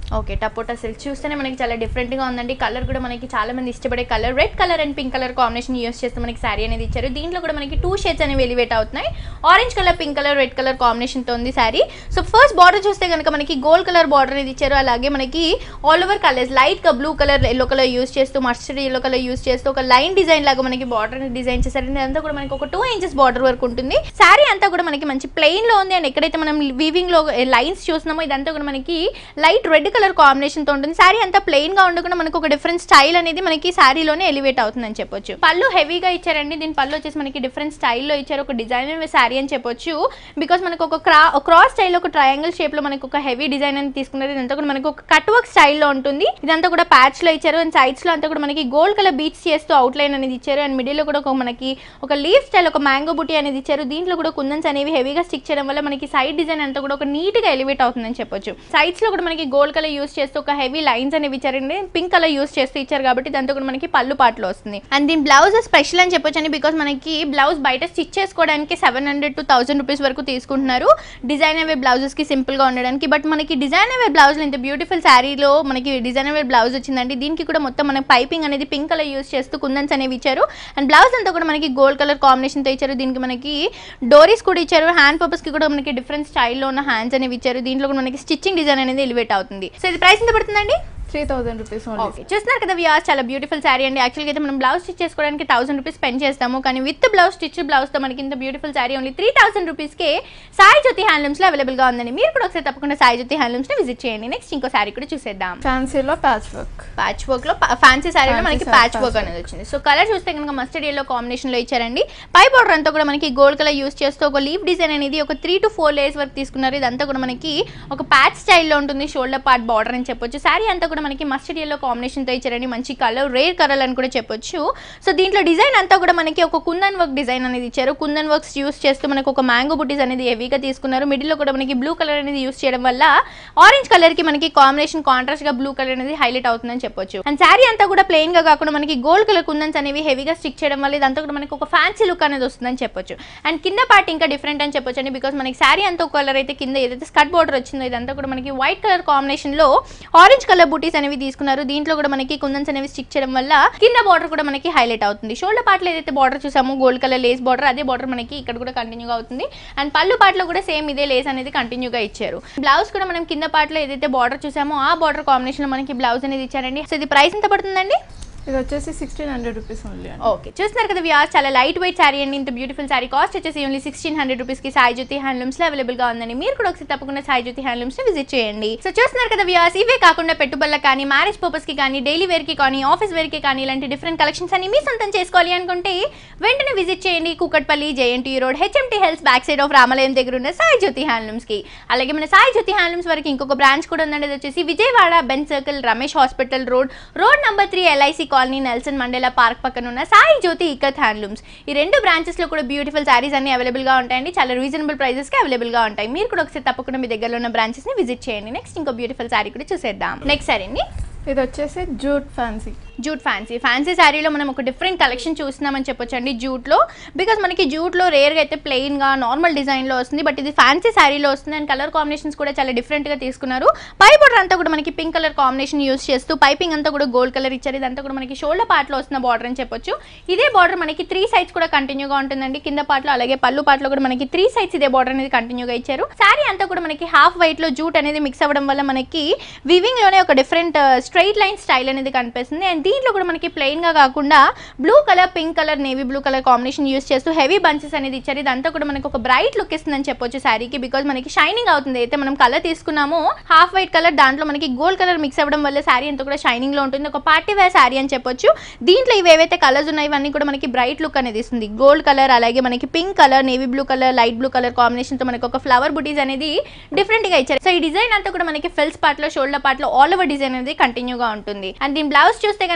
ఓకే టపోటా సిల్క్ చూస్తేనే మనకి చాలా డిఫరెంట్ గా ఉందండి కలర్ కూడా మనకి చాలా మంది ఇష్టపడే colour red colour and pink colour combination use చేస్తే మనకి శారీ అనేది ఇచ్చారు దీంట్లో కూడా మనకి టూ షేడ్స్ అనేవి ఎలివేట్ అవుతున్నాయి orange colour pink colour red colour combination తో ఉంది శారీ సో ఫస్ట్ బార్డర్ చూస్తే కనుక మనకి గోల్డ్ కలర్ బార్డర్ అనేది ఇచ్చారు అలాగే మనకి ఆల్ ఓవర్ కలర్స్ లైట్ గా blue colour yellow colour use చేస్తూ మస్టర్డ్ ఎల్లో కలర్ యూస్ చేస్తూ ఒక లైన్ డిజైన్ లాగా మనకి బార్డర్ డిజైన్ చేశారు ఇదంతా కూడా మనకి ఒక టూ ఇంచెస్ బార్డర్ వరకు ఉంటుంది శారీ అంతా కూడా మనకి మంచి ప్లెయిన్ లో ఉంది అండ్ ఎక్కడైతే మనం వీవింగ్ లో లైన్స్ చూస్తున్నామో ఇదంతా కూడా మనకి లైట్ రెడ్ కలర్ కాంబినేషన్ తో ఉంటుంది శారీ అంతా ప్లెయిన్ గా ఉండకుండా మనకు ఒక డిఫరెంట్ స్టైల్ అనేది మనకి శారీలోనే ఎలివేట్ అవుతుందని చెప్పొచ్చు పళ్ళు హెవీగా ఇచ్చారండి దీని పళ్ళు వచ్చేసి మనకి డిఫరెంట్ స్టైల్లో ఇచ్చారు ఒక డిజైనర్ శారీ అని చెప్పొచ్చు బికాస్ మనకు ఒక క్రా క్రాస్ స్టైల్ ఒక ట్రయాంగిల్ షేప్ లో మనకు ఒక హెవీ డిజైన్ అని తీసుకున్నారు ఇదంతా కూడా మనకు ఒక కట్ వర్క్ స్టైల్లో ఉంటుంది ఇదంతా కూడా ప్యాచ్ లో ఇచ్చారు అండ్ సైడ్స్ లో అంతా కూడా మనకి గోల్డ్ కలర్ బీచ్ చేస్తూ అవుట్ లైన్ అనేది ఇచ్చారు అండ్ మిడిల్ లో కూడా ఒక మనకి ఒక లీఫ్ స్టైల్ ఒక మ్యాంగో బుటీ అనేది ఇచ్చారు దీంట్లో కూడా కుందన్స్ అనేవి హెవీగా స్టిక్ చేయడం వల్ల మనకి సైడ్ డిజైన్ అంతా కూడా ఒక నీట్ గా ఎలివేట్ అవుతుందని చెప్పొచ్చు సైడ్స్ లో కూడా మనకి గోల్డ్ కలర్ యూస్ చేస్తూ ఒక హెవీ లైన్స్ అనేవి ఇచ్చారండి పింక్ కలర్ యూస్ చేస్తూ ఇచ్చారు కాబట్టి దాంతో కూడా మనకి పళ్ళు పాటలో వస్తుంది అండ్ దీని బ్లౌజ్ స్పెషల్ అని చెప్పొచ్చు అండి బికాస్ మనకి బ్లౌజ్ బయట స్టిచ్ చేసుకోవడానికి seven hundred to thousand rupees వరకు తీసుకుంటున్నారు డిజైన్ అవే బ్లౌజెస్ కి సింపుల్ గా ఉండడానికి బట్ మనకి డిజైన్ అవే బ్లౌజ్ ఇంత బ్యూటిఫుల్ శారీలో మనకి డిజైన్ అవే బ్లౌజ్ వచ్చిందండి దీనికి కూడా మొత్తం మన పైపింగ్ అనేది పింక్ కలర్ యూస్ చేస్తూ కుందన్స్ అనేవి ఇచ్చారు అండ్ బ్లౌజ్ అంతా కూడా మనకి గోల్డ్ కలర్ కాంబినేషన్ తో ఇచ్చారు దీనికి మనకి డోరీస్ కూడా ఇచ్చారు హ్యాండ్ పర్పస్ కి కూడా మనకి డిఫరెంట్ స్టైల్లో ఉన్న హ్యాండ్స్ అనేవి ఇచ్చారు దీంట్లో కూడా మనకి స్టిచ్చింగ్ డిజైన్ అనేది ఎలివేట్ అవుతుంది సో ఇది ప్రైస్ ఎంత పడుతుందండి three thousand rupees only okay చూస్తున్నారు కదా వ్యూస్ చాలా బ్యూటిఫుల్ శారీ అండి యాక్చువల్గా అయితే మనం బ్లౌజ్ స్టిచ్ చేసుకోవడానికి థౌసండ్ రూపీస్ స్పెండ్ చేస్తాము కానీ విత్ బ్లౌజ్ స్టిచ్ బ్లౌజ్తో మనకి ఇంత beautiful sari only three thousand రూపీస్కే సాయి జ్యోతి హ్యాండ్లూమ్స్లో అవైలబుల్గా ఉందండి మీరు కూడా ఒకసారి తప్పకుండా సాయి జ్యోతి హ్యాండ్లూమ్స్ని విజిట్ చేయండి నెక్స్ట్ ఇంకో శారీ కూడా చూసేద్దాం ఫ్యాన్సీలో ప్యాచ్ వర్క్ ప్యాచ్ వర్క్ లో ఫ్యాన్సీ శారీలో Fancy మనకి saree, patch patch work work. అనేది వచ్చింది సో కలర్ చూస్తే కనుక మస్టర్డ్ ఎల్లో కాంబినేషన్ లో ఇచ్చారండి పై బార్డర్ అంతా కూడా మనకి గోల్డ్ కలర్ యూస్ చేస్తూ ఒక లీఫ్ డిజైన్ అనేది ఒక త్రీ టు ఫోర్ లేయర్స్ వరకు తీసుకున్నారు ఇదంతా కూడా మనకి ఒక ప్యాచ్ స్టైల్లో ఉంటుంది షోల్డర్ పార్ట్ బార్డర్ అని చెప్పొచ్చు శారీ అంతా కూడా మనకి మస్టర్డ్ ఎల్లో కాంబినేషన్ తో ఇచ్చారండి మంచి కలర్ రేర్ కలర్ అని కూడా చెప్పొచ్చు సో దీంట్లో డిజైన్ అంతా కూడా మనకి ఒక కుందన్ వర్క్ డిజైన్ అనేది ఇచ్చారు కుందన్ వర్క్స్ యూస్ చేస్తూ మనకు ఒక మ్యాంగో బుటీస్ అనేది హెవీగా తీసుకున్నారు మిడిల్ లో కూడా మనకి బ్లూ కలర్ అనేది యూస్ చేయడం వల్ల ఆరెంజ్ కలర్ కి మనకి కాంబినేషన్ కాంట్రాస్ట్ గా బ్లూ కలర్ అనేది హైలైట్ అవుతుందని చెప్పొచ్చు అండ్ శారీ అంతా కూడా ప్లెయిన్ గా కాకుండా మనకి గోల్డ్ కలర్ కుందన్స్ అనేవి హెవీగా స్టిక్ చేయడం వల్ల ఇదంతా కూడా మనకి ఒక ఫ్యాన్సీ లుక్ అనేది వస్తుందని చెప్పొచ్చు అండ్ కింద పార్ట్ ఇంకా డిఫరెంట్ అని చెప్పొచ్చు అండి బికాస్ మనకి శారీ అంతా ఒక కలర్ అయితే కింద ఏదైతే స్కర్ట్ బార్డర్ వచ్చిందో ఇదంతా కూడా మనకి వైట్ కలర్ కాంబినేషన్ లో ఆరెంజ్ కలర్ బూటీస్ అనేవి తీసుకున్నారు దీంట్లో కూడా మనకి కుందన్స్ అనేవి స్టిక్ చేయడం వల్ల కింద బార్డర్ కూడా మనకి హైలైట్ అవుతుంది షోల్డర్ పార్ట్ లో ఏదైతే బార్డర్ చూసామో గోల్డ్ కలర్ లేస్ బార్డర్ అదే బార్డర్ మనకి ఇక్కడ కూడా కంటిన్యూగా అవుతుంది అండ్ పళ్ళు పార్ట్ లో కూడా సేమ్ ఇదే లేస్ అనేది కంటిన్యూగా ఇచ్చారు బ్లౌజ్ కూడా మనం కింద పార్ట్ లో ఏదైతే బార్డర్ చూసామో ఆ బార్డర్ కాంబినేషన్ లో మనకి బ్లౌజ్ అనేది ఇచ్చారండి సో ఇది ప్రైస్ ఎంత పడుతుందండి ఇది వచ్చేసి సిక్స్టీన్ హండ్రెడ్ రూపీస్ ఓన్లీ అండి ఓకే చూస్తున్నారు కదా వ్యాస్ చాలా లైట్ వెయిట్ శారీ అండి ఇంత బ్యూటిఫుల్ శారీ కాస్ట్ వచ్చేసి ఓన్లీ సిక్స్టీన్ హండ్రెడ్ రూపీస్ కి సాయి జ్యోతి హ్యాండ్లూమ్స్ లో అవైలబుల్ గా ఉందండి మీరు కూడా ఒకసారి తప్పకుండా సాయి జ్యోతి హ్యాండ్లూమ్స్ ని విజిట్ చేయండి సో చూస్తున్నారు కదా వ్యాస్ ఇవే కాకుండా పెట్టుబడులకు కానీ మ్యారేజ్ పర్పస్ కి కానీ డైలీ వేర్ కి కానీ ఆఫీస్ వేర్ కి కానీ ఇలాంటి డిఫరెంట్ కలెక్షన్స్ అన్ని మీ సొంతం చేసుకోవాలి అనుకుంటే వెంటనే విజిట్ చేయండి Kukatpally JNT road HMT hills back side of రామాలయం దగ్గర ఉన్న సాయి జ్యోతి హ్యాండ్లూమ్స్ కి అలాగే మన సాయి జ్యోతి హ్యాండ్లూమ్స్ వరకు ఇంకొక బ్రాంచ్ కూడా ఉందండి అది వచ్చేసి Vijayawada Benz circle Ramesh hospital road road number three LIC colony Nelson Mandela park పక్కన ఉన్న సాయి జ్యోతి ఇకత్ హ్యాండ్లూమ్స్ ఈ రెండు బ్రాంచెస్ లో కూడా బ్యూటిఫుల్ శారీస్ అన్ని అవైలబుల్ గా ఉంటాయండి చాలా రీజనబుల్ ప్రైసెస్ కి అవైలబుల్ గా ఉంటాయి మీరు కూడా ఒకసారి తప్పకుండా మీ దగ్గరలో ఉన్న బ్రాంచెస్ ని విజిట్ చేయండి నెక్స్ట్ ఇంకో బ్యూటిఫుల్ శారీ కూడా చూసేద్దాం నెక్స్ట్ శారీని ఇది వచ్చేసి jute fancy jute fancy fancy శారీలో మనం ఒక డిఫరెంట్ కలెక్షన్ చూస్తున్నామని చెప్పొచ్చు అండి జూట్లో బికాస్ మనకి జూట్లో రేర్గా అయితే ప్లెయిన్గా నార్మల్ డిజైన్లో వస్తుంది బట్ ఇది ఫ్యాన్సీ శారీలో వస్తుంది అండ్ కలర్ కాంబినేషన్స్ కూడా చాలా డిఫరెంట్గా తీసుకున్నారు పై బోర్డర్ అంతా కూడా మనకి పింక్ కలర్ కాంబినేషన్ యూస్ చేస్తూ పైపింగ్ అంతా కూడా గోల్డ్ కలర్ ఇచ్చారు ఇదంతా కూడా మనకి షోల్డర్ పార్ట్లో వస్తున్న బార్డర్ అని చెప్పొచ్చు ఇదే బార్డర్ మనకి త్రీ సైడ్స్ కూడా కంటిన్యూగా ఉంటుందండి కింద పార్ట్లో అలాగే పళ్ళు పార్ట్లో కూడా మనకి త్రీ సైడ్స్ ఇదే బార్డర్ అనేది కంటిన్యూగా ఇచ్చారు శారీ అంతా కూడా మనకి హాఫ్ వైట్ లో జూట్ అనేది మిక్స్ అవ్వడం వల్ల మనకి వివింగ్ లోనే ఒక డిఫరెంట్ స్ట్రైట్ లైన్ స్టైల్ అనేది కనిపిస్తుంది అండ్ దీంట్లో కూడా మనకి ప్లెయిన్ గా కాకుండా blue colour pink colour navy blue colour combination use చేస్తూ హెవీ బంచెస్ అనేది ఇచ్చారు ఇదంతా కూడా మనకి ఒక బ్రైట్ లుక్ ఇస్తుందని చెప్పొచ్చు శారీకి బికాజ్ మనకి షైనింగ్ అవుతుంది అయితే మనం కలర్ తీసుకున్నామో హాఫ్ వైట్ కలర్ దాంట్లో మనకి గోల్డ్ కలర్ మిక్స్ అవ్వడం వల్ల శారీ అంతా కూడా షైనింగ్ లో ఉంటుంది ఒక పార్టీ వేర్ శారీ అని చెప్పొచ్చు దీంట్లో ఇవి ఏవైతే కలర్స్ ఉన్నాయో ఇవన్నీ కూడా మనకి బ్రైట్ లుక్ అనేది ఇస్తుంది గోల్డ్ కలర్ అలాగే మనకి pink colour navy blue colour light blue colour combination తో మనకి ఒక ఫ్లవర్ బుటీస్ అనేది డిఫరెంట్ గా ఇచ్చారు సో ఈ డిజైన్ అంతా కూడా మనకి ఫిల్స్ పార్ట్ లో షోల్డర్ పార్ట్ లో ఆల్ ఓవర్ డిజైన్ అనేది కంటిన్యూగా ఉంటుంది అండ్ దీని బ్లౌజ్ చూస్తే కనుక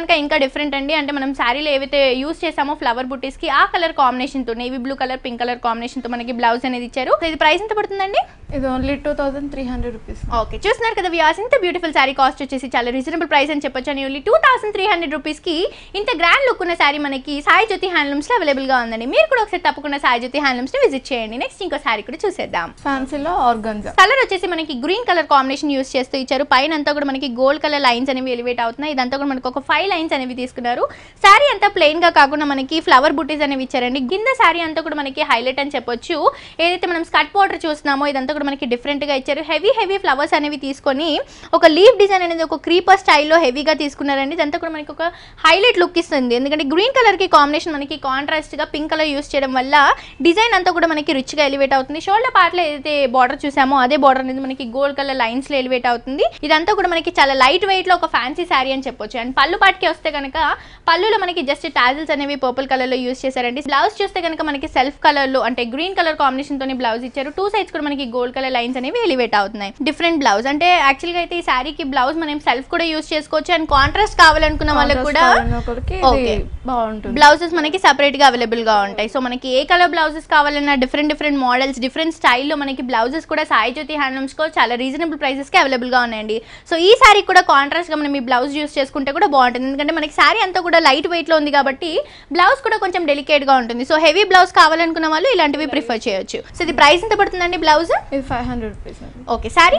కనుక ఇంకా డిఫరెంట్ అండి అంటే మనం శారీలో ఏవైతే యూస్ చేసామో ఫ్లవర్ బుటీస్కి ఆ కలర్ కాంబినేషన్తో navy blue colour pink colour కాంబినేషన్తో మనకి బ్లౌజ్ అనేది ఇచ్చారు సో ఇది ప్రైస్ ఎంత పడుతుందండి ఇది only two thousand three hundred rupees okay చూస్తున్నారు కదా వ్యాస్ ఇంత బ్యూటిఫుల్ శారీ కాస్ట్ వచ్చేసి చాలా రీజనబుల్ ప్రైస్ అని చెప్పొచ్చు అని only two thousand three hundred రూపీస్కి ఇంత గ్రాండ్ లుక్ ఉన్న శారీ మనకి సాయి జ్యోతి హ్యాండ్లూమ్స్లో అవైలబుల్గా ఉందండి మీరు కూడా ఒకసారి తప్పకుండా సాయి జ్యోతి హ్యాండ్లూమ్స్ని విజిట్ చేయండి నెక్స్ట్ ఇంకో శారీ కూడా చూసేద్దాం ఫ్యాన్సీలో ఆర్గంజా కలర్ వచ్చేసి మనకి గ్రీన్ కలర్ కాంబినేషన్ యూస్ చేస్తూ ఇచ్చారు పైన అంతా కూడా మనకి గోల్డ్ కలర్ లైన్స్ అనేవి ఎలివేట్ అవుతున్నాయి ఇదంతా కూడా మనకి ఒక ఫైవ్ లైన్స్ అనేవి తీసుకున్నారు శారీ అంతా ప్లెయిన్ గా కాకుండా మనకి ఫ్లవర్ బుటీస్ అనేవి ఇచ్చారండి కింద శారీ అంతా కూడా మనకి హైలైట్ అని చెప్పొచ్చు ఏదైతే మనం స్కట్ బార్డర్ చూస్తున్నామో ఇదంతా కూడా మనకి డిఫరెంట్ గా ఇచ్చారు హెవీ హెవీ ఫ్లవర్స్ అనేవి తీసుకొని ఒక లీఫ్ డిజైన్ అనేది ఒక క్రీపర్ స్టైల్లో హెవీగా తీసుకున్నారండి ఇదంతా కూడా మనకి ఒక హైలైట్ లుక్ ఇస్తుంది ఎందుకంటే గ్రీన్ కలర్ కి కాంబినేషన్ మనకి కాంట్రాస్ట్ గా పింక్ కలర్ యూస్ చేయడం వల్ల డిజైన్ అంతా కూడా మనకి రిచ్ గా ఎలివేట్ అవుతుంది షోల్డర్ పార్ట్ లో ఏదైతే బార్డర్ చూసామో అదే బార్డర్ అనేది మనకి గోల్డ్ కలర్ లైన్స్ లో ఎలివేట్ అవుతుంది ఇదంతా కూడా మనకి చాలా లైట్ వెయిట్ లో ఒక ఫ్యాన్సీ శారీ అని చెప్పొచ్చు అండ్ పళ్ళు పాటికి వస్తే కనుక పళ్ళులో మనకి జస్ట్ టాజిల్స్ అనేవి పర్పుల్ కలర్ లో యూస్ చేశారండి బ్లౌజ్ చూస్తే కనుక మనకి సెల్ఫ్ కలర్ లో అంటే గ్రీన్ కలర్ కాంబినేషన్ తోని బ్లౌజ్ ఇచ్చారు టూ సైడ్స్ కూడా మనకి గోల్డ్ కలర్ లైన్స్ అనేవి ఎలివేట్ అవుతున్నాయి డిఫరెంట్ బ్లౌజ్ అంటే యాక్చువల్ గా అయితే ఈ శారీకి బ్లౌజ్ మనం సెల్ఫ్ కూడా యూస్ చేసుకోవచ్చు అండ్ కాంట్రాస్ట్ కావాలనుకున్న వాళ్ళకి కూడా ఒకరికి Okay. ఇది బాగుంటుంది బ్లౌజెస్ మనకి separate గా అవైలబుల్ గా ఉంటాయి సో మనకి ఏ కలర్ బ్లౌజెస్ కావాలన్నా డిఫరెంట్ డిఫరెంట్ మోడల్స్ డిఫరెంట్ స్టైల్లో మనకి బ్లౌజెస్ కూడా సాయి జ్యోతి హ్యాండ్లూమ్స్ కో చాలా రీజనబుల్ ప్రైసెస్కి అవైలబుల్ గా ఉన్నాయండి సో ఈ శారీ కూడా కాంట్రాస్ట్ గా మనం ఈ బ్లౌజ్ యూస్ చేసుకుంటే కూడా బాగుంటుంది ఎందుకంటే మనకి శారీ అంతా కూడా లైట్ వెయిట్ లో ఉంది కాబట్టి బ్లౌజ్ కూడా కొంచెం డెలికేట్ గా ఉంటుంది సో హెవీ బ్లౌజ్ కావాలనుకున్న వాళ్ళు ఇలాంటివి ప్రిఫర్ చేయొచ్చు సో ఇది ప్రైస్ ఎంత పడుతుందండి బ్లౌజ్ ఇది ఫైవ్ హండ్రెడ్ రూపీస్ అండి okay sari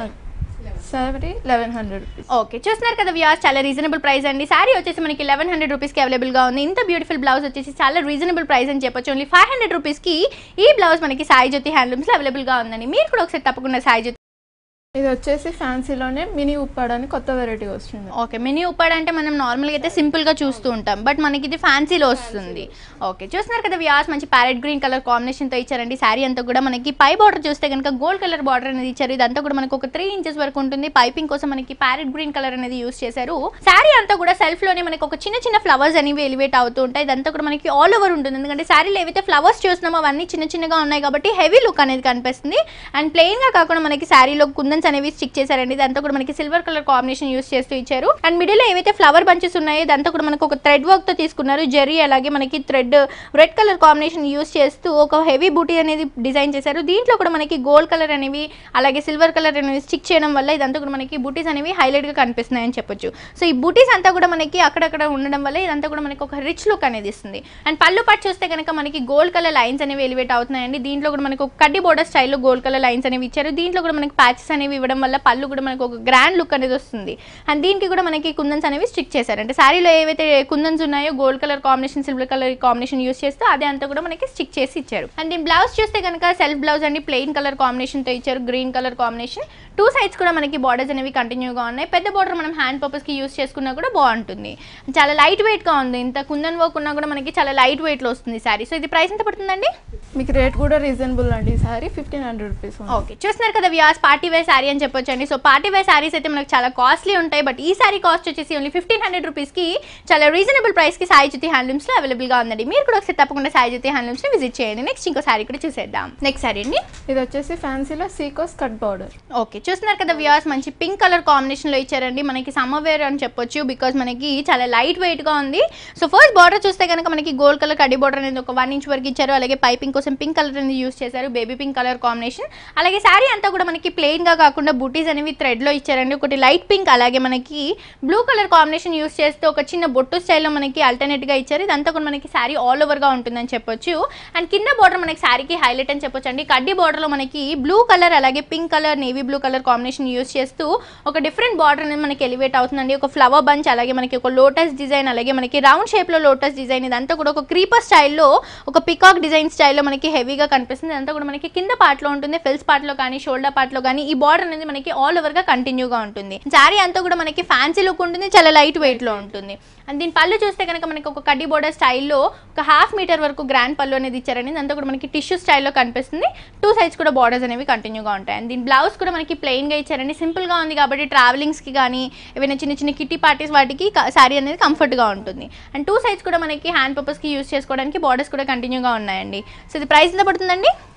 sari eleven hundred rupees okay చూస్తున్నారు కదా వ్యూస్ చాలా రీజనబుల్ ప్రైస్ అండి శారీ వచ్చేసి మనకి లెవెన్ హండ్రెడ్ రూపీస్కి అవైలబుల్గా ఉంది ఇంత బ్యూటిఫుల్ బ్లౌజ్ వచ్చేసి చాలా రీజనబుల్ ప్రైస్ అని చెప్పొచ్చు ఓన్లీ ఫైవ్ హండ్రెడ్ రూపీస్కి ఈ బ్లౌజ్ మనకి సాయి జ్యోతి హ్యాండ్లూమ్స్లో అవైలబుల్గా ఉందండి మీరు కూడా ఒకసారి తప్పకుండా సాయి జ్యోతి ఇది వచ్చేసి ఫ్యాన్సీలోనే మినీ ఉప్పాడ్ అని కొత్త వెరైటీ వస్తుంది ఓకే మినీ ఉప్పాడ్ అంటే మనం నార్మల్గా అయితే సింపుల్గా చూస్తూ ఉంటాం బట్ మనకి ఇది ఫ్యాన్సీలో వస్తుంది ఓకే చూస్తున్నారు కదా వ్యాస్ మంచి ప్యారెట్ గ్రీన్ కలర్ కాంబినేషన్తో ఇచ్చారండి శారీ అంతా కూడా మనకి పై బార్డర్ చూస్తే కనుక గోల్డ్ కలర్ బార్డర్ అనేది ఇచ్చారు ఇదంతా కూడా మనకు ఒక త్రీ ఇంచెస్ వరకు ఉంటుంది పైపింగ్ కోసం మనకి ప్యారెట్ గ్రీన్ కలర్ అనేది యూస్ చేశారు శారీ అంతా కూడా సెల్ఫ్ లోనే మనకి ఒక చిన్న చిన్న ఫ్లవర్స్ అనేవి ఎలివేట్ అవుతూ ఉంటాయి ఇదంతా కూడా మనకి ఆల్ ఓవర్ ఉంటుంది ఎందుకంటే శారీలో ఏవైతే ఫ్లవర్స్ చూస్తున్నామో అవన్నీ చిన్న చిన్నగా ఉన్నాయి కాబట్టి హెవీ లుక్ అనేది కనిపిస్తుంది అండ్ ప్లెయిన్ గా కాకుండా మనకి శారీలో కుందన్స్ అనేవి స్టిక్ చేశారండి ఇదంతా కూడా మనకి సిల్వర్ కలర్ కాంబినేషన్ యూస్ చేస్తూ ఇచ్చారు అండ్ మిడిల్ లో ఏవైతే ఫ్లవర్ బంచెస్ ఉన్నాయో ఇదంతా కూడా మనకు ఒక థ్రెడ్ వర్క్ తో తీసుకున్నారు జెర్రీ అలాగే మనకి thread red colour combination use చేస్తూ ఒక హెవీ బూటీ అనేది డిజైన్ చేశారు దీంట్లో కూడా మనకి గోల్డ్ కలర్ అనేవి అలాగే సిల్వర్ కలర్ అనేవి స్టిక్ చేయడం వల్ల ఇదంతా కూడా మనకి బూటీస్ అనేవి హైలైట్ గా కనిపిస్తున్నాయి అని చెప్పొచ్చు సో ఈ బూటీస్ అంతా కూడా మనకి అక్కడక్కడ ఉండడం వల్ల ఇదంతా కూడా మనకి ఒక రిచ్ లుక్ అనేది ఇస్తుంది అండ్ పళ్ళు పట్టు చూస్తే కనుక మనకి గోల్డ్ కలర్ లైన్స్ అనేవి ఎలివేట్ అవుతున్నాయండి దీంట్లో కూడా మనకి ఒక కడ్డీ బోర్డర్ స్టైల్లో గోల్డ్ కలర్ లైన్స్ అనేవి ఇచ్చారు దీంట్లో కూడా మనకి ప్యాచెస్ అనేవి ఇవ్వడం వల్ల పళ్ళు కూడా మనకి ఒక గ్రాండ్ లుక్ అనేది వస్తుంది అండ్ దీనికి కూడా మనకి కుందన్స్ అనేవి స్టిక్ చేశారు అంటే శారీలో ఏవైతే కుందన్స్ ఉన్నాయో gold colour combination silver colour combination use చేస్తూ అదే అంతా కూడా మనకి స్టిక్ చేసి ఇచ్చారు అండ్ దీని బ్లౌజ్ చూస్తే కనుక సెల్ఫ్ బ్లౌజ్ అండి ప్లెయిన్ కలర్ కాంబినేషన్ తో ఇచ్చారు green colour combination two sides కూడా మనకి బార్డర్స్ అనేవి కంటిన్యూగా ఉన్నాయి పెద్ద బార్డర్ మనం హ్యాండ్ పర్పస్ కి యూస్ చేసుకున్నా కూడా బాగుంటుంది చాలా లైట్ వెయిట్ గా ఉంది ఇంత కుందన్ వర్క్ ఉన్నా కూడా మనకి చాలా లైట్ వెయిట్ లో వస్తుంది శారీ సో ఇది ప్రైస్ ఎంత పడుతుందండి మీకు రేట్ కూడా రీజనబుల్ అండి ఈ sari fifteen hundred rupees okay చూస్తున్నారు కదా వ్యాస్ పార్టీ వేర్ శారీ అని చెప్పొచ్చండి సో పార్టీ వేర్ శారీస్ అయితే మనకు చాలా కాస్ట్లీ ఉంటాయి బట్ ఈ శారీ కాస్ట్ వచ్చేసి ఓన్లీ ఫిఫ్టీన్ హండ్రెడ్ రూపీస్కి చాలా రీజనబుల్ ప్రైస్కి సాయి జ్యోతి హ్యాండ్లూమ్స్లో అవైలబుల్గా ఉందండి మీరు కూడా ఒకసారి తప్పకుండా సాయి జ్యోతి హ్యాండ్లూమ్స్ని విజిట్ చేయండి నెక్స్ట్ ఇంకో శారీ కూడా చూసేద్దాం నెక్స్ట్ శారీ అండి ఇది వచ్చేసి ఫ్యాన్సీలో సీకోస్ కట్ బార్డర్ ఓకే చూస్తున్నారు కదా వ్యూయర్స్ మంచి పింక్ కలర్ కాంబినేషన్లో ఇచ్చారండి మనకి సమ్మర్ వేర్ అని చెప్పొచ్చు బికాజ్ మనకి చాలా లైట్ వెయిట్గా ఉంది సో ఫస్ట్ బార్డర్ చూస్తే కనుక మనకి గోల్డ్ కలర్ కడ్డీ బార్డర్ అనేది ఒక వన్ ఇంచ్ వరకు ఇచ్చారు అలాగే పైపింగ్ కోసం పింక్ కలర్ అనేది యూస్ చేశారు బేబీ పింక్ కలర్ కాంబినేషన్ అలాగే శారీ అంతా కూడా మనకి ప్లెయిన్గా కాకుండా బూటీస్ అనేవి థ్రెడ్లో ఇచ్చారండి ఒకటి లైట్ పింక్ అలాగే మనకి బ్లూ కలర్ కాంబినేషన్ యూస్ చేస్తే ఒక చిన్న బొట్టు స్టైల్లో మనకి alternate గా ఇచ్చారు ఇదంతా కూడా మనకి శారీ ఆల్ ఓవర్గా ఉంటుందని చెప్పొచ్చు అండ్ కింద బార్డర్ మనకి శారీకి హైలైట్ అని చెప్పొచ్చు అండి కడ్డీ బార్డర్లో మనకి బ్లూ కలర్ అలాగే pink colour navy blue colour combination use చేస్తూ ఒక డిఫరెంట్ బార్డర్ అనేది మనకి ఎలివేట్ అవుతుందండి ఒక ఫ్లవర్ బంచ్ అలాగే మనకి ఒక లోటస్ డిజైన్ అలాగే మనకి రౌండ్ షేప్లో లోటస్ డిజైన్ ఇదంతా కూడా ఒక క్రీపర్ స్టైల్లో ఒక పికాక్ డిజైన్ స్టైల్లో మనకి హెవీగా కనిపిస్తుంది ఇదంతా కూడా మనకి కింద పార్ట్లో ఉంటుంది ఫిల్స్ పార్ట్లో కానీ షోల్డర్ పార్ట్లో కానీ ఈ బార్డర్ అనేది మనకి ఆల్ ఓవర్గా కంటిన్యూగా ఉంటుంది శారీ అంతా కూడా మనకి ఫ్యాన్సీ లుక్ ఉంటుంది చాలా లైట్ వెయిట్లో ఉంటుంది అండ్ దీని పళ్ళు చూస్తే కనుక మనకి ఒక కడ్డీ బోర్డర్ స్టైల్లో ఒక హాఫ్ మీటర్ వరకు గ్రాండ్ పళ్ళు అనేది ఇచ్చారండి ఇదంతా కూడా మనకి టిష్యూ స్టైల్లో కనిపిస్తుంది టూ సైడ్స్ కూడా బార్డర్స్ అనేవి కంటిన్యూగా ఉంటాయి అండ్ దీని బ్లౌజ్ కూడా మనకి ప్లెయిన్గా ఇచ్చారండి సింపుల్గా ఉంది కాబట్టి ట్రావెలింగ్స్కి కానీ ఏమైనా చిన్న చిన్న కిట్టి పార్టీస్ వాటికి శారీ అనేది కంఫర్ట్గా ఉంటుంది అండ్ టూ సైడ్స్ కూడా మనకి హ్యాండ్ పర్పస్కి యూస్ చేసుకోవడానికి బార్డర్స్ కూడా కంటిన్యూగా ఉన్నాయండి సో ఇది ప్రైస్ ఎంత పడుతుందండి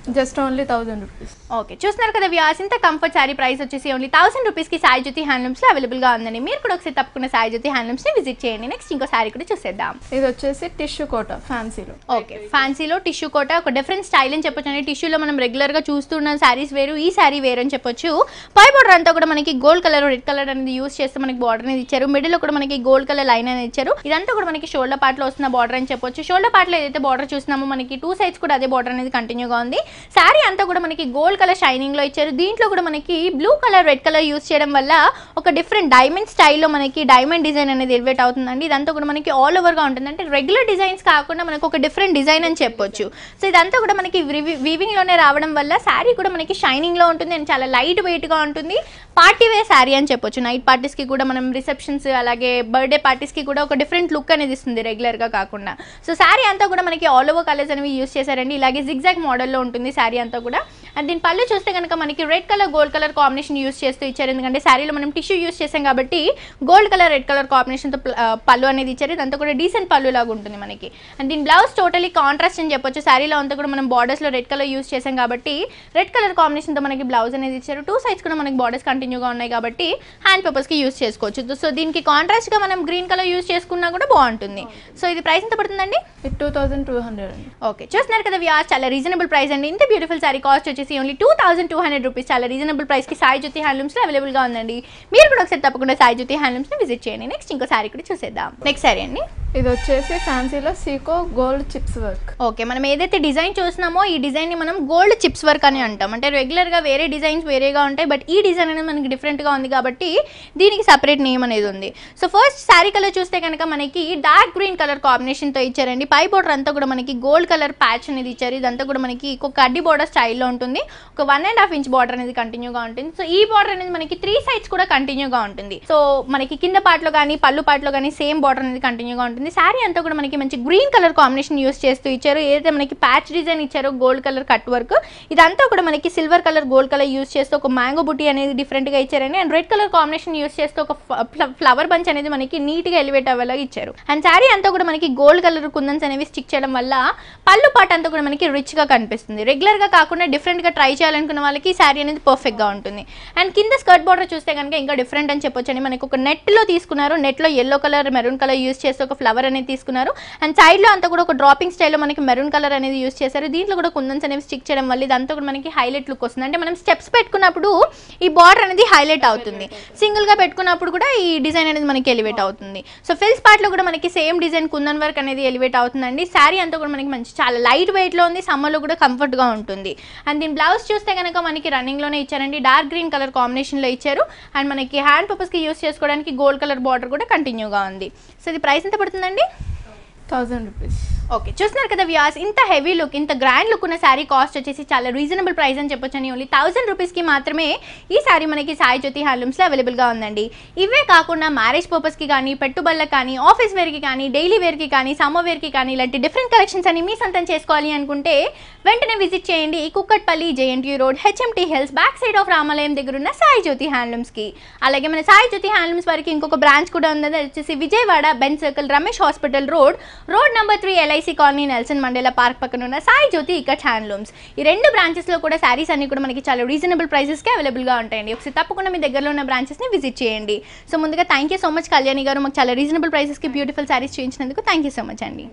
just only thousand rupees okay చూస్తున్నారు కదా వ్యాస్ ఇంత కంఫర్ట్ శారీ ప్రైస్ వచ్చేసి ఓన్లీ థౌసండ్ రూపీస్కి సాయి జ్యోతి హ్యాండ్లూమ్స్లో అవైలబుల్గా ఉందండి మీరు కూడా ఒకసారి తప్పకుండా సాయి జ్యోతి హ్యాండ్లూమ్స్ని విజిట్ చేయండి నెక్స్ట్ ఇంకో శారీ కూడా చూసేద్దాం ఇది వచ్చేసి టిష్యూ కోట ఫ్యాన్సీలో ఓకే ఫ్యాన్సీలో టిష్యూ కోట ఒక డిఫరెంట్ స్టైల్ అని చెప్పొచ్చు అండి టిష్యూలో మనం రెగ్యులర్గా చూస్తున్న శారీస్ వేరు ఈ శారీ వేరు అని చెప్పొచ్చు పై బోర్డర్ అంతా కూడా మనకి గోల్డ్ కలర్ రెడ్ కలర్ అనేది యూస్ చేస్తే మనకి బార్డర్ అనేది ఇచ్చారు మిడిల్ కూడా మనకి గోల్డ్ కలర్ లైన్ అనేది ఇచ్చారు ఇదంతా కూడా మనకి షోల్డర్ పార్ట్లో వస్తున్న బార్డర్ అని చెప్పొచ్చు షోల్డర్ పార్ట్లో ఏదైతే బార్డర్ చూస్తున్నామో మనకి టూ సైడ్స్ కూడా అదే బార్డర్ అనేది కంటిన్యూగా ఉంది శారీ అంతా కూడా మనకి గోల్డ్ కలర్ షైనింగ్ లో ఇచ్చారు దీంట్లో కూడా మనకి blue colour red colour use చేయడం వల్ల ఒక డిఫరెంట్ డైమండ్ స్టైల్లో మనకి డైమండ్ డిజైన్ అనేది ఎలివేట్ అవుతుందండి ఇదంతా కూడా మనకి ఆల్ ఓవర్ గా ఉంటుంది అంటే రెగ్యులర్ డిజైన్స్ కాకుండా మనకు ఒక డిఫరెంట్ డిజైన్ అని చెప్పొచ్చు సో ఇదంతా కూడా మనకి వీవింగ్ లోనే రావడం వల్ల శారీ కూడా మనకి షైనింగ్ లో ఉంటుంది అండ్ చాలా లైట్ వెయిట్ గా ఉంటుంది పార్టీ వేర్ శారీ అని చెప్పొచ్చు నైట్ పార్టీస్ కి కూడా మనం రిసెప్షన్స్ అలాగే బర్త్డే పార్టీస్ కి కూడా ఒక డిఫరెంట్ లుక్ అనేది ఇస్తుంది రెగ్యులర్ గా కాకుండా సో శారీ అంతా కూడా మనకి ఆల్ ఓవర్ కలర్స్ అనేవి యూస్ చేశారండి ఇలాగే జిగ్జాగ్ మోడల్లో ఉంటుంది శారీ అంతా కూడా అండ్ దీని పళ్ళు చూస్తే కనుక మనకి red colour gold colour combination use చేస్తూ ఇచ్చారు ఎందుకంటే శారీలో మనం టిష్యూ యూస్ చేసాం కాబట్టి గోల్డ్ కలర్ రెడ్ కలర్ కాంబినేషన్తో పళ్ళు అనేది ఇచ్చారు ఇదంతా కూడా డీసెంట్ పళ్ళు లాగా ఉంటుంది మనకి అండ్ దీని బ్లౌజ్ టోటలీ కాంట్రాస్ట్ అని చెప్పొచ్చు శారీలో అంతా కూడా మనం బార్డర్స్లో రెడ్ కలర్ యూస్ చేసాం కాబట్టి రెడ్ కలర్ కాంబినేషన్తో మనకి బ్లౌజ్ అనేది ఇచ్చారు టూ సైడ్స్ కూడా మనకి బార్డర్స్ కంటిన్యూగా ఉన్నాయి కాబట్టి హ్యాండ్ పేపర్స్కి యూస్ చేసుకోవచ్చు సో దీనికి కాంట్రాస్ట్గా మనం గ్రీన్ కలర్ యూస్ చేసుకున్నా కూడా బాగుంటుంది సో ఇది ప్రైస్ ఎంత పడుతుందండి ఇది టూ థౌజండ్ టూ హండ్రెడ్ అండి ఓకే చూస్తున్నారు కదా వ్యాస్ చాలా రీజనబుల్ ప్రైస్ అండి ఇంత బ్యూటిఫుల్ సారీ కాస్ట్ వచ్చేసి only two thousand two hundred rupees చాలా రీజనబుల్ ప్రైస్కి సాయి జ్యోతి హ్యాండ్లూమ్స్లో అవైలబుల్గా ఉందండి మీరు కూడా ఒకసారి తప్పకుండా సాయి జ్యోతి హ్యాండ్లూమ్స్ని విజిట్ చేయండి నెక్స్ట్ ఇంకో సారీ కూడా చూసేద్దాం నెక్స్ట్ సారీ అండి ఇది వచ్చేసి ఫ్యాన్సీలో సీకో గోల్డ్ చిప్స్ వర్క్ ఓకే మనం ఏదైతే డిజైన్ చూస్తున్నామో ఈ డిజైన్ని మనం గోల్డ్ చిప్స్ వర్క్ అని అంటాం అంటే రెగ్యులర్గా వేరే డిజైన్స్ వేరేగా ఉంటాయి బట్ ఈ డిజైన్ అనేది మనకి డిఫరెంట్గా ఉంది కాబట్టి దీనికి సపరేట్ నేమ్ అనేది ఉంది సో ఫస్ట్ శారీ కలర్ చూస్తే కనుక మనకి డార్క్ గ్రీన్ కలర్ కాంబినేషన్తో ఇచ్చారండి పై బోర్డర్ అంతా కూడా మనకి గోల్డ్ కలర్ ప్యాచ్ అనేది ఇచ్చారు ఇదంతా కూడా మనకి ఒక కడ్డీ బోర్డర్ స్టైల్లో ఉంటుంది ఒక one and half inch border అనేది కంటిన్యూగా ఉంటుంది సో ఈ బార్డర్ అనేది మనకి త్రీ సైడ్స్ కూడా కంటిన్యూగా ఉంటుంది సో మనకి కింద పార్ట్లో కానీ పళ్ళు పార్ట్లో కానీ సేమ్ బార్డర్ అనేది కంటిన్యూగా ఉంటుంది శారీ అంతా కూడా మనకి మంచి గ్రీన్ కలర్ కాంబినేషన్ యూస్ చేస్తూ ఇచ్చారు ఏదైతే మనకి ప్యాచ్ డిజైన్ ఇచ్చారో గోల్డ్ కలర్ కట్ వర్క్ ఇదంతా కూడా మనకి silver colour gold colour use చేస్తూ ఒక మ్యాంగో బుట్టి అనేది డిఫరెంట్గా ఇచ్చారండి and red colour combination use చేస్తూ ఒక ఫ్లవర్ బంచ్ అనేది మనకి నీట్గా ఎలివేట్ అవ్వేలా ఇచ్చారు అండ్ శారీ అంతా కూడా మనకి గోల్డ్ కలర్ కుందన్స్ అనేవి స్టిక్ చేయడం వల్ల పళ్ళు పాట అంతా కూడా మనకి రిచ్గా కనిపిస్తుంది రెగ్యులర్గా కాకుండా డిఫరెంట్గా ట్రై చేయాలనుకున్న వాళ్ళకి ఈ శారీ అనేది పర్ఫెక్ట్గా ఉంటుంది అండ్ కింద స్కర్ట్ బార్డర్ చూస్తే కనుక ఇంకా డిఫరెంట్ అని చెప్పొచ్చు అండి మనకి ఒక నెట్లో తీసుకున్నారు నెట్లో yellow colour maroon colour use చేస్తే ఒక ఫ్లవర్ అనేది తీసుకున్నారు అండ్ సైడ్లో అంతా కూడా ఒక డ్రాపింగ్ స్టైల్లో మనకి మెరూన్ కలర్ అనేది యూస్ చేశారు దీంట్లో కూడా కుందన్స్ అనేవి స్టిక్ చేయడం వల్ల ఇదంతా కూడా మనకి హైలైట్ లుక్ వస్తుంది అంటే మనం స్టెప్స్ పెట్టుకున్నప్పుడు ఈ బార్డర్ అనేది హైలైట్ అవుతుంది సింగిల్గా పెట్టుకున్నప్పుడు కూడా ఈ డిజైన్ అనేది మనకి ఎలివేట్ అవుతుంది సో ఫిల్స్ పార్ట్లో కూడా మనకి సేమ్ డిజైన్ కుందన్ వర్క్ అనేది ఎలివేట్ అవుతుందండి శారీ అంతా కూడా మనకి మంచి చాలా లైట్ వెయిట్లో ఉంది సమ్మర్లో కూడా కంఫర్ట్గా ఉంటుంది అండ్ దీని బ్లౌజ్ చూస్తే కనుక మనకి రన్నింగ్లోనే ఇచ్చారండి డార్క్ గ్రీన్ కలర్ కాంబినేషన్లో ఇచ్చారు అండ్ మనకి హ్యాండ్ పర్పస్కి యూస్ చేసుకోవడానికి గోల్డ్ కలర్ బార్డర్ కూడా కంటిన్యూగా ఉంది సో ఇది ప్రైస్ ఎంత పడుతుందండి థౌజండ్ రూపీస్ ఓకే చూస్తున్నారు కదా వ్యాస్ ఇంత హెవీ లుక్ ఇంత గ్రాండ్ లుక్ ఉన్న శారీ కాస్ట్ వచ్చేసి చాలా రీజనబుల్ ప్రైస్ అని చెప్పొచ్చు అని ఓన్లీ థౌసండ్ రూపీస్కి మాత్రమే ఈ శారీ మనకి సాయి జ్యోతి హ్యాండ్లూమ్స్లో అవైలబుల్గా ఉందండి ఇవే కాకుండా మ్యారేజ్ పర్పస్కి కానీ పెట్టుబడులకు కానీ ఆఫీస్ వేర్కి కానీ డైలీ వేర్కి కానీ సమ్మర్ వేర్కి కానీ ఇలాంటి డిఫరెంట్ కలెక్షన్స్ అని మీ సొంతం చేసుకోవాలి అనుకుంటే వెంటనే విజిట్ చేయండి Kukatpally JNT road HMT hills back side of రామాలయం దగ్గర ఉన్న సాయి జ్యోతి హ్యాండ్లూమ్స్కి అలాగే మన సాయి జ్యోతి హ్యాండ్లూమ్స్ వారికి ఇంకొక బ్రాంచ్ కూడా ఉంది అది వచ్చేసి Vijayawada Benz circle Ramesh hospital road road number three LIC colony Nelson Mandela park పక్కన ఉన్న సాయి జ్యోతి ఇకట్ హ్యాండ్లూమ్స్ ఈ రెండు బ్రాంచెస్లో కూడా శారీస్ అన్ని కూడా మనకి చాలా రీజనబుల్ ప్రైసెస్కి అవైలబుల్గా ఉంటాయండి ఒకసారి తప్పకుండా మీ దగ్గరలో ఉన్న బ్రాంచెస్ని విజిట్ చేయండి సో ముందుగా thank you so much Kalyani garu మాకు చాలా రీజనబుల్ ప్రైసెస్కి బ్యూటిఫుల్ శారీస్ చూపించినందుకు థ్యాంక్ యూ సో మచ్ అండి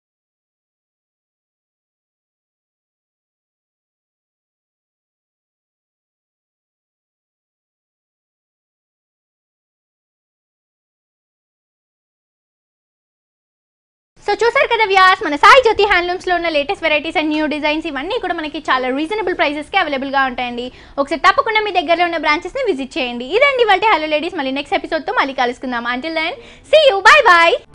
సో చూసారు కదా వ్యాస్ మన సాయి జ్యోతి హ్యాండ్లూమ్స్ లో ఉన్న latest varieties and new designs ఇవన్నీ కూడా మనకి చాలా రీజనబుల్ ప్రైసెస్ కి అవైలబుల్ గా ఉంటాయండి ఒకసారి తప్పకుండా మీ దగ్గరలో ఉన్న బ్రాంచెస్ ని విజిట్ చేయండి ఇదండి వాళ్ళ హలో లేడీస్ మళ్ళీ నెక్స్ట్ ఎపిసోడ్ తో మళ్ళీ కలుసుకుందాం until then see you bye bye